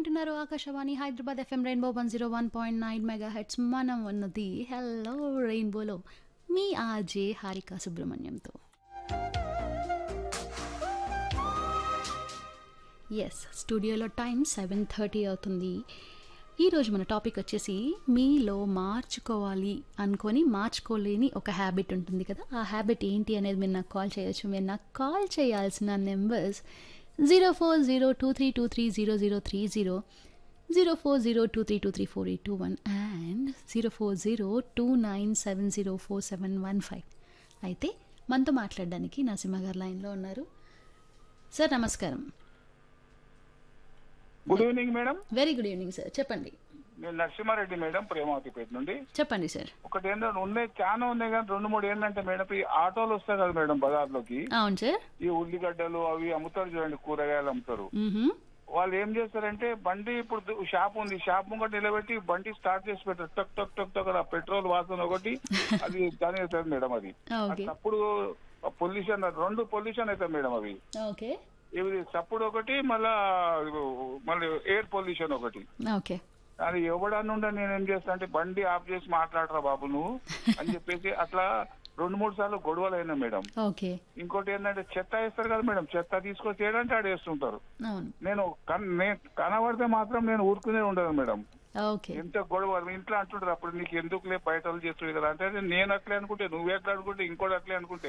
వింటున్నారు Akashvani Hyderabad FM rainbow one zero one point nine megahertz మనం ఉన్నది హెల్లో రెయిన్బోలో మీ ఆర్జే హారిక సుబ్రహ్మణ్యంతో ఎస్ స్టూడియోలో టైం సెవెన్ థర్టీ అవుతుంది ఈరోజు మన టాపిక్ వచ్చేసి మీలో మార్చుకోవాలి అనుకొని మార్చుకోలేని ఒక హ్యాబిట్ ఉంటుంది కదా ఆ హ్యాబిట్ ఏంటి అనేది మీరు నాకు కాల్ చేయొచ్చు మీరు నాకు కాల్ చేయాల్సిన numbers zero four zero two three two three zero zero three zero zero four zero two three two three four eight two one and zero four zero two nine seven zero four seven one five అయితే మనతో మాట్లాడడానికి నరసింహ గారు లైన్లో ఉన్నారు sir నమస్కారం good evening madam very good evening sir చెప్పండి నేను Narasimha Reddy madam Premavathipet నుండి చెప్పండి సార్ ఒకటి ఏంటంటే ఉన్నాయి చాలా ఉన్నాయి కానీ రెండు మూడు ఏంటంటే మేడం ఈ ఆటోలు వస్తాయి కదా మేడం బజార్లోకి అవును సార్ ఈ ఉల్లిగడ్డలు అవి అమ్ముతారు చూడండి కూరగాయలు అమ్ముతారు మ్మ్హమ్. వాళ్ళు ఏం చేస్తారంటే బండి ఇప్పుడు దు- షాప్ ఉంది షాప్ ముంగట నిలబెట్టి బండి స్టార్ట్ చేసి పెట్టారు టక్ టక్ టక్ టక్ ఆ పెట్రోల్ వాసన ఒకటి అది దాని అవుతుంది మేడం అది ఓకే అప్పుడు పొల్యూషన్ రెండు పొల్యూషన్ అవుతుంది మేడం అవి ఓకే ఇవి చప్పుడు ఒకటి మళ్ళా మళ్ళీ ఎయిర్ పొల్యూషన్ ఒకటి ఓకే అది ఎవడనుండా నేను ఏం చేస్తా అంటే బండి ఆఫ్ చేసి మాట్లాడరా బాబు నువ్వు అని చెప్పేసి అట్లా రెండు మూడు సార్లు గొడవలు అయినా మేడం ఓకే ఇంకోటి ఏంటంటే చెత్త వేస్తారు కదా మేడం చెత్త తీసుకొచ్చి ఏడంటే ఆడ వేస్తుంటారు అవును నేను కన్- నేను కనబడితే మాత్రం నేను ఊరుకునే ఉండదు మేడం ఓకే ఎంత గొడవ ఇంట్లో అంటుంటారు అప్పుడు నీకు ఎందుకులే బయట వాళ్ళు చేస్తుంది కదా అంటే నేను అట్లే అనుకుంటే నువ్వు ఎట్లా అనుకుంటే ఇంకోటి అట్లే అనుకుంటే